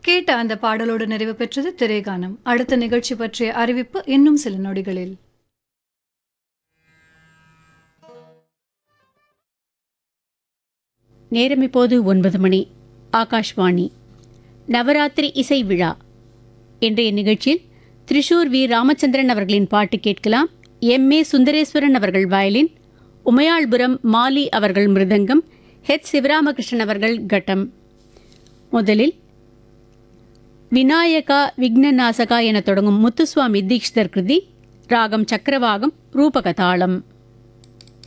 கேட்ட அந்த பாடலோடு நிறைவு பெற்றது திரைகானம் அடுத்த நிகழ்ச்சி பற்றிய அறிவிப்பு இன்னும் சில நொடிகளில் நேரம் இப்போது ஒன்பது மணி ஆகாஷ்வாணி நவராத்திரி இசை விழா இன்றைய நிகழ்ச்சியில் திரிஷூர் வி ராமச்சந்திரன் அவர்களின் பாட்டு கேட்கலாம் எம் ஏ சுந்தரேஸ்வரன் அவர்கள் வயலின் உமையாள்புரம் மாலி அவர்கள் மிருதங்கம் ஹெச் சிவராமகிருஷ்ணன் அவர்கள் கட்டம் முதலில் விநாயகா விக்னநாசகா என தொடங்கும் முத்துசுவாமி தீக்ஷிதர் கிருதி ராகம் சக்கரவாகம் ரூபகதாளம்